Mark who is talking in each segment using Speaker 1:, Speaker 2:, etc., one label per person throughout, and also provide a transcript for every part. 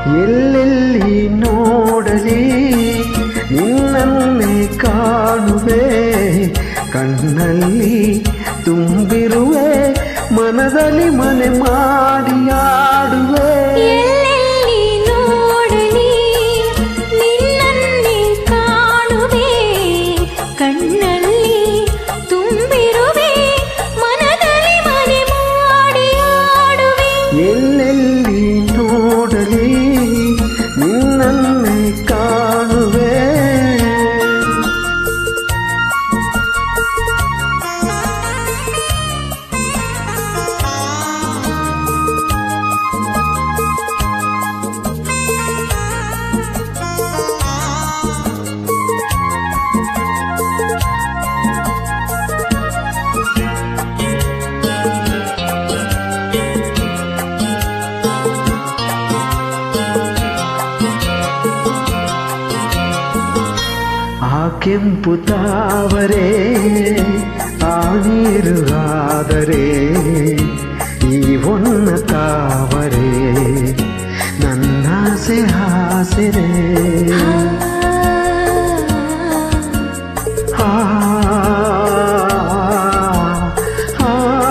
Speaker 1: ಎಲ್ಲೆಲ್ಲಿ ನೋಡಲಿ ನಿನ್ನನ್ನೇ ಕಾಣುವೆ ಕಣ್ಣಲ್ಲಿ ತುಂಬಿರುವೆ ಮನದಲ್ಲಿ ಮನೆ ಮಾಡಿ ಆಡುವೆ
Speaker 2: ಎಲ್ಲೆಲ್ಲಿ ನೋಡಲಿ ನಿನ್ನನ್ನೇ ಕಾಣುವೆ ಕಣ್ಣಲ್ಲಿ ತುಂಬಿರುವೆ ಮನದಲ್ಲಿ ಮನೆ ಮಾಡಿ ಆಡುವೆ
Speaker 1: ಎಲ್ಲೆಲ್ಲಿ ನೋಡಲಿ ನಿನ್ನನ್ನೇ ಕಾಣುವೆ ಆ ಕೆಂಪು ತಾವರೆ ಆ ನೀರು ಆದರೆ ಈ ಹೊನ್ನ ತಾವರೆ ನನ್ನಾಸೆ ಹಾಸಿರೆ ಆ, ಆ,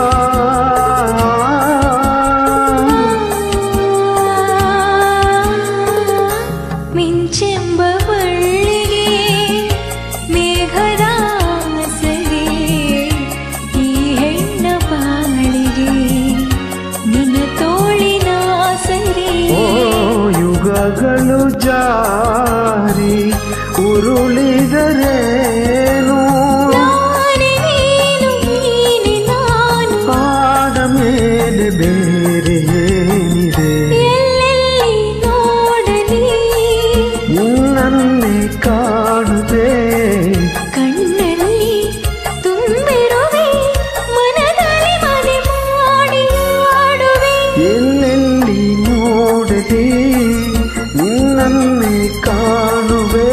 Speaker 2: ಮಿಂಚೆಂಬ ಬಳ್ಳಿಗೆ ಮೇಘದ ಸರಿ ಈ ಹೆಣ್ಣ ಬಾಳಿಗೆ ನಿನ್ನ ತೋಳಿನ ಸರಿ
Speaker 1: ಓ ಯುಗಗಳು ಜಾರಿ ಉರುಳಿದರೇನು
Speaker 2: ನಾನೇ ನೀನು ನೀನೆ ನಾನು
Speaker 1: ಆದ ಮೇಲೆ ಬೇರೆ ಏನಿದೆ
Speaker 2: ಎಲ್ಲೆಲ್ಲಿ ನೋಡಲಿ
Speaker 1: ನಿನ್ನನ್ನೇ ಕಾಣುತ್ತೆ
Speaker 2: ಕಣ್ಣಲ್ಲಿ ತುಂಬಿರುವೆ ಮನದಲ್ಲಿ ಮನೆ ಮಾಡಿ ಆಡುವೆ
Speaker 1: ಎಲ್ಲೆಲ್ಲಿ ನೋಡಲಿ ನಿನ್ನನ್ನೇ ಕಾಣುವೆ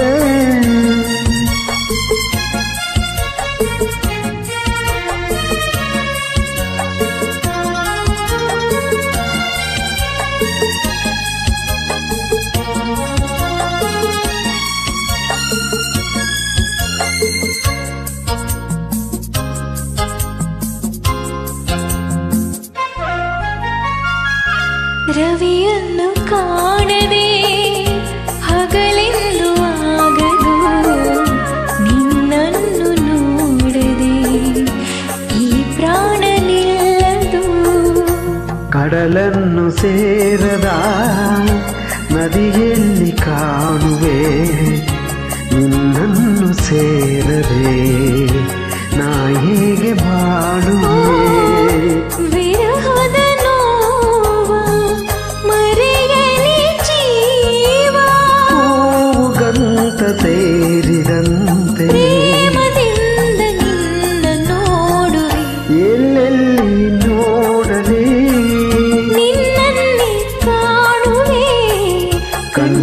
Speaker 2: ರವಿಯನ್ನು ಕಾಣದೆ ಹಗಲೆಂದು ಆಗದು ನಿನ್ನನ್ನು ನೋಡದೆ ಈ ಪ್ರಾಣ ನಿಲ್ಲದು
Speaker 1: ಕಡಲನ್ನು ಸೇರದ ನದಿಯಲ್ಲಿ ಕಾಣುವೆ ನಿನ್ನನ್ನು ಸೇರದೆ ನಾ ಹೇಗೆ ಬಾಳುವೆ
Speaker 2: ವಿರಹದ ನೋವ ಮರೆಯಲಿ ಜೀವ
Speaker 1: ಹೂಗಂತ ಸೇರಿದಂತೆ
Speaker 2: ಪ್ರೇಮದಿಂದ ನಿನ್ನ ನೋಡುವೆ
Speaker 1: ಎಲ್ಲೆಲ್ಲಿ ನೋಡಲಿ
Speaker 2: ನಿನ್ನಲ್ಲಿ ಕಾಣುವೆ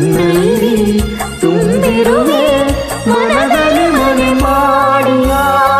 Speaker 1: ಕಣ್ಣಲ್ಲಿ ತುಂಬಿರುವೆ ಮನದಲ್ಲಿ ಮನೆ ಮಾಡಿ